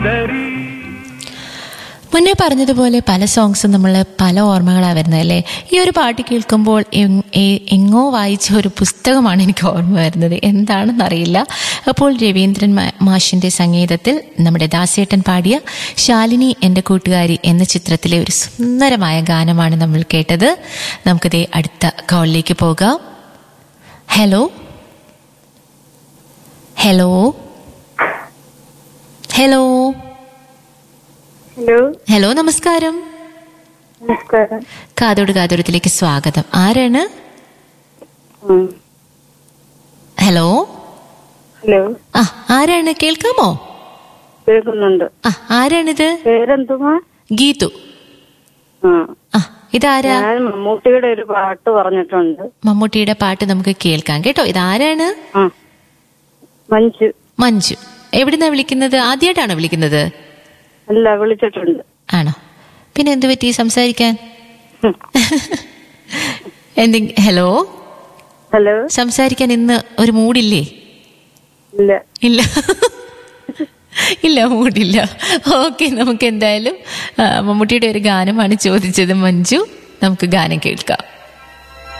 മുന്നേ പറഞ്ഞതുപോലെ പല സോങ്സും നമ്മൾ പല ഓർമ്മകളാണ് വരുന്നത് അല്ലേ ഈ ഒരു പാട്ട് കേൾക്കുമ്പോൾ എങ്- എ- എങ്ങോ വായിച്ച ഒരു പുസ്തകമാണ് എനിക്ക് ഓർമ്മ വരുന്നത് എന്താണെന്നറിയില്ല അപ്പോൾ രവീന്ദ്രൻ മാ- മാഷിന്റെ സംഗീതത്തിൽ നമ്മുടെ ദാസേട്ടൻ പാടിയ ശാലിനി എൻ്റെ കൂട്ടുകാരി എന്ന ചിത്രത്തിലെ ഒരു സുന്ദരമായ ഗാനമാണ് നമ്മൾ കേട്ടത് നമുക്കിതേ അടുത്ത കോളിലേക്ക് പോകാം hello hello hello hello hello നമസ്കാരം നമസ്കാരം കാതോട് കാതോടത്തിലേക്ക് സ്വാഗതം ആരാണ് ഉം. ഹലോ ഹലോ ആ ആരാണ് കേൾക്കാമോ കേൾക്കുന്നുണ്ട് ആ ആരാണിത് പേരെന്തുമാ ഗീതു ആ ആ ഇതാരാ ഞാൻ മമ്മൂട്ടിയുടെ ഒരു പാട്ട് പറഞ്ഞിട്ടുണ്ട് മമ്മൂട്ടിയുടെ പാട്ട് നമുക്ക് കേൾക്കാം കേട്ടോ ഇതാരാണ് ആ മഞ്ജു മഞ്ജു എവിടുന്നാ വിളിക്കുന്നത് ആദ്യമായിട്ടാണോ വിളിക്കുന്നത് അല്ല വിളിച്ചിട്ടുണ്ട് ആണോ പിന്നെ എന്ത് പറ്റി സംസാരിക്കാൻ ഉം. എന്തെങ്കിലും ഹലോ ഹലോ സംസാരിക്കാൻ ഇന്ന് ഒരു മൂഡില്ലേ ഇല്ല ഇല്ല ഇല്ല മൂടില്ല ഓക്കെ നമുക്ക് എന്തായാലും ആ, മമ്മൂട്ടിയുടെ ഒരു ഗാനമാണ് ചോദിച്ചത് മഞ്ജു നമുക്ക് ഗാനം കേൾക്കാം